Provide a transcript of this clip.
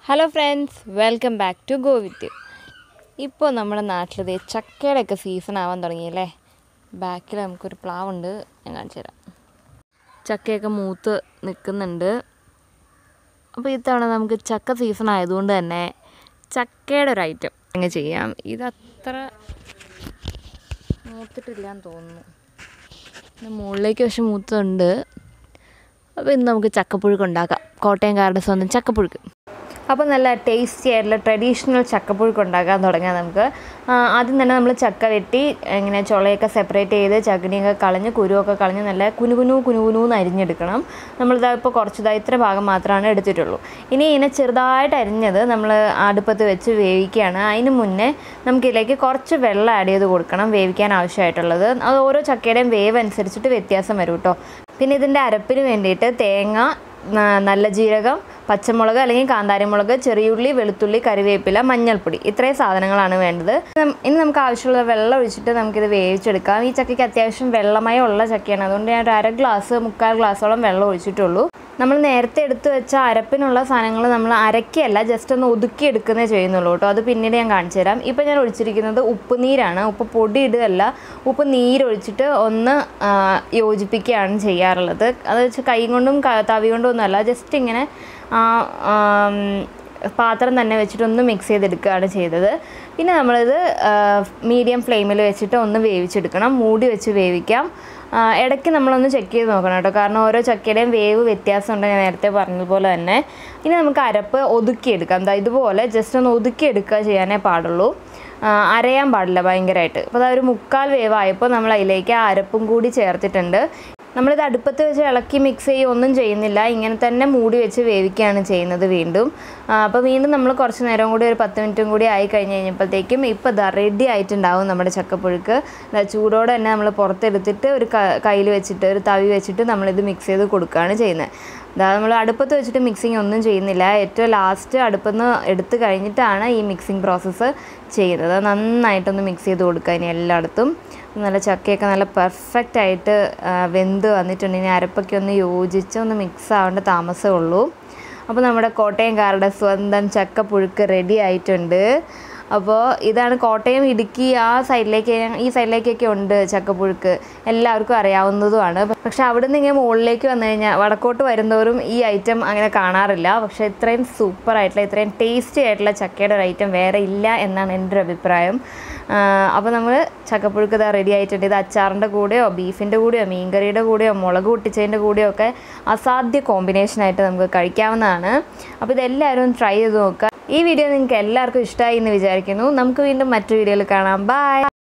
hello friends welcome back to go with ഇപ്പോൾ നമ്മുടെ നാട്ടിൽ ദേ ചക്കയുടെയൊക്കെ സീസൺ ആവാൻ തുടങ്ങിയല്ലേ ബാക്കിൽ നമുക്കൊരു പ്ലാവുണ്ട് ഞാൻ കാണിച്ചു തരാം ചക്കയൊക്കെ മൂത്ത് നിൽക്കുന്നുണ്ട് അപ്പോൾ ഇത്തവണ നമുക്ക് ചക്ക സീസൺ ആയതുകൊണ്ട് തന്നെ ചക്കയുടെ ഒരു ഐറ്റം അങ്ങ് ചെയ്യാം ഇതത്ര മൂത്തിട്ടില്ലാന്ന് തോന്നുന്നു പിന്നെ മുകളിലേക്ക് പക്ഷെ മൂത്തുണ്ട് അപ്പോൾ ഇന്ന് നമുക്ക് ചക്കപ്പുഴുക്ക് ഉണ്ടാക്കാം കോട്ടയംകാരുടെ സ്വന്തം ചക്കപ്പുഴുക്ക് അപ്പോൾ നല്ല ടേസ്റ്റി ആയിട്ടുള്ള ട്രഡീഷണൽ ചക്കപ്പുഴുക്ക് ഉണ്ടാക്കാൻ തുടങ്ങാം നമുക്ക് ആ, ആദ്യം തന്നെ നമ്മൾ ചക്ക വെട്ടി ഇങ്ങനെ ചുളയൊക്കെ സെപ്പറേറ്റ് ചെയ്ത് ചകിനിയൊക്കെ കളഞ്ഞ് കുരുവൊക്കെ കളഞ്ഞ് നല്ല കുനുകുനു കുനുകുനൂന്ന് അരിഞ്ഞെടുക്കണം നമ്മളിതാ ഇപ്പോൾ കുറച്ചിതാ ഇത്ര ഭാഗം മാത്രമാണ് എടുത്തിട്ടുള്ളൂ ഇനി ഇതിനെ ചെറുതായിട്ട് അരിഞ്ഞത് നമ്മൾ അടുപ്പത്ത് വെച്ച് വേവിക്കുകയാണ് അതിന് മുന്നേ നമുക്കിതിലേക്ക് കുറച്ച് വെള്ളം ആഡ് ചെയ്ത് കൊടുക്കണം വേവിക്കാൻ ആവശ്യമായിട്ടുള്ളത് അത് ഓരോ ചക്കയുടെയും വേവ് അനുസരിച്ചിട്ട് വ്യത്യാസം വരും കേട്ടോ പിന്നെ ഇതിൻ്റെ അരപ്പിന് വേണ്ടിയിട്ട് തേങ്ങ ന- നല്ല ജീരകം പച്ചമുളക് അല്ലെങ്കിൽ കാന്താരിമുളക് ചെറിയുള്ളി വെളുത്തുള്ളി കറിവേപ്പില മഞ്ഞൾപ്പൊടി ഇത്രയും സാധനങ്ങളാണ് വേണ്ടത് നം- ഇനി നമുക്ക് ആവശ്യമുള്ള വെള്ളം ഒഴിച്ചിട്ട് നമുക്കിത് വേവിച്ചെടുക്കാം ഈ ചക്കയ്ക്ക് അത്യാവശ്യം വെള്ളമയം ഉള്ള ചക്കയാണ് അതുകൊണ്ട് ഞാൻ ഒരു അര ഗ്ലാസ് മുക്കാൽ ഗ്ലാസോളം വെള്ളം ഒഴിച്ചിട്ടുള്ളൂ നമ്മൾ നേരത്തെ എടുത്തു വെച്ച അരപ്പിനുള്ള സാധനങ്ങൾ നമ്മൾ അരയ്ക്കല്ല ജസ്റ്റ് ഒന്ന് ഒതുക്കി എടുക്കുന്നേ ചെയ്യുന്നുള്ളൂ കേട്ടോ അത് പിന്നീട് ഞാൻ കാണിച്ചു തരാം ഇപ്പം ഞാൻ ഒഴിച്ചിരിക്കുന്നത് ഉപ്പ് നീരാണ് ഉപ്പ് പൊടി ഇടുകയല്ല ഉപ്പ് നീരൊഴിച്ചിട്ട് ഒന്ന് ആ, യോജിപ്പിക്കുകയാണ് ചെയ്യാറുള്ളത് അത് വെച്ചാൽ കൈ കൊണ്ടും ക- തവി കൊണ്ടും ഒന്നുമല്ല ജസ്റ്റ് ഇങ്ങനെ ആ, ആം, പാത്രം തന്നെ വെച്ചിട്ട് ഒന്ന് മിക്സ് ചെയ്തെടുക്കുകയാണ് ചെയ്തത് പിന്നെ നമ്മളിത് മീഡിയം ഫ്ലെയിമിൽ വെച്ചിട്ട് ഒന്ന് വേവിച്ചെടുക്കണം മൂടി വെച്ച് വേവിക്കാം ആ, ഇടയ്ക്ക് നമ്മളൊന്ന് ചെക്ക് ചെയ്ത് നോക്കണം കേട്ടോ കാരണം ഓരോ ചക്കയുടെയും വേവ് വ്യത്യാസമുണ്ട് ഞാൻ നേരത്തെ പറഞ്ഞതുപോലെ തന്നെ ഇനി നമുക്ക് അരപ്പ് ഒതുക്കിയെടുക്കാം ദാ ഇതുപോലെ ജസ്റ്റ് ഒന്ന് ഒതുക്കിയെടുക്കുക ചെയ്യാനേ പാടുള്ളൂ ആ, അരയാൻ പാടില്ല ഭയങ്കരമായിട്ട് അപ്പോൾ അതൊരു മുക്കാൽ വേവായപ്പോൾ നമ്മൾ അതിലേക്ക് ആ അരപ്പും കൂടി ചേർത്തിട്ടുണ്ട് നമ്മളിത് അടുപ്പത്ത് വെച്ച് ഇളക്കി മിക്സ് ചെയ്യുക ഒന്നും ചെയ്യുന്നില്ല ഇങ്ങനെ തന്നെ മൂടി വെച്ച് വേവിക്കുകയാണ് ചെയ്യുന്നത് വീണ്ടും അപ്പോൾ വീണ്ടും നമ്മൾ കുറച്ച് നേരം കൂടി ഒരു പത്ത് മിനിറ്റും കൂടി ആയി കഴിഞ്ഞ് കഴിഞ്ഞപ്പോഴത്തേക്കും ഇപ്പോൾ ഇതാ റെഡി ആയിട്ടുണ്ടാവും നമ്മുടെ ചക്കപ്പുഴുക്ക് ദാ ചൂടോടെ തന്നെ നമ്മൾ പുറത്തെടുത്തിട്ട് ഒരു കയ്യിൽ വെച്ചിട്ട് ഒരു തവി വെച്ചിട്ട് നമ്മളിത് മിക്സ് ചെയ്ത് കൊടുക്കുകയാണ് ചെയ്യുന്നത് ഇതാ നമ്മൾ അടുപ്പത്ത് വെച്ചിട്ട് മിക്സിങ് ഒന്നും ചെയ്യുന്നില്ല ഏറ്റവും ലാസ്റ്റ് അടുപ്പിൽ നിന്ന് എടുത്ത് കഴിഞ്ഞിട്ടാണ് ഈ മിക്സിങ് പ്രോസസ്സ് ചെയ്യുന്നത് നന്നായിട്ടൊന്ന് മിക്സ് ചെയ്ത് കൊടുക്കുക ഇനി എല്ലായിടത്തും നല്ല ചക്കയൊക്കെ നല്ല പെർഫെക്റ്റ് ആയിട്ട് ആ, വെന്ത് വന്നിട്ടുണ്ട് ഇനി അരപ്പൊക്കെ ഒന്ന് യോജിച്ച് ഒന്ന് മിക്സ് ആവേണ്ട താമസമേ ഉള്ളൂ അപ്പോൾ നമ്മുടെ കോട്ടയംകാരുടെ സ്വന്തം ചക്കപ്പുഴുക്ക് റെഡി ആയിട്ടുണ്ട് അപ്പോൾ ഇതാണ് കോട്ടയം ഇടുക്കി ആ സൈഡിലേക്ക് ഈ സൈഡിലേക്കൊക്കെ ഉണ്ട് ചക്കപ്പുഴുക്ക് എല്ലാവർക്കും അറിയാവുന്നതുമാണ് പക്ഷെ അവിടെ നിന്ന് ഇങ്ങനെ മുകളിലേക്ക് വന്നു കഴിഞ്ഞാൽ വടക്കോട്ട് വരുന്നവരും ഈ ഐറ്റം അങ്ങനെ കാണാറില്ല പക്ഷേ ഇത്രയും സൂപ്പർ ആയിട്ടുള്ള ഇത്രയും ടേസ്റ്റി ആയിട്ടുള്ള ചക്കയുടെ ഒരു ഐറ്റം വേറെ ഇല്ല എന്നാണ് എൻ്റെ ഒരു അഭിപ്രായം അപ്പോൾ നമ്മൾ ചക്കപ്പുഴുക്ക് ഇതാ റെഡി ആയിട്ടുണ്ട് ഇത് അച്ചാറിൻ്റെ കൂടെയോ ബീഫിൻ്റെ കൂടെയോ മീൻകറിയുടെ കൂടെയോ മുളക് പൊട്ടിച്ചതിൻ്റെ കൂടെയോ ഒക്കെ അസാധ്യ കോമ്പിനേഷനായിട്ട് നമുക്ക് കഴിക്കാവുന്നതാണ് അപ്പോൾ ഇതെല്ലാവരും ട്രൈ ചെയ്ത് നോക്കുക ഈ വീഡിയോ നിങ്ങൾക്ക് എല്ലാവർക്കും ഇഷ്ടമായി എന്ന് വിചാരിക്കുന്നു നമുക്ക് വീണ്ടും മറ്റു വീഡിയോയിൽ കാണാം ബൈ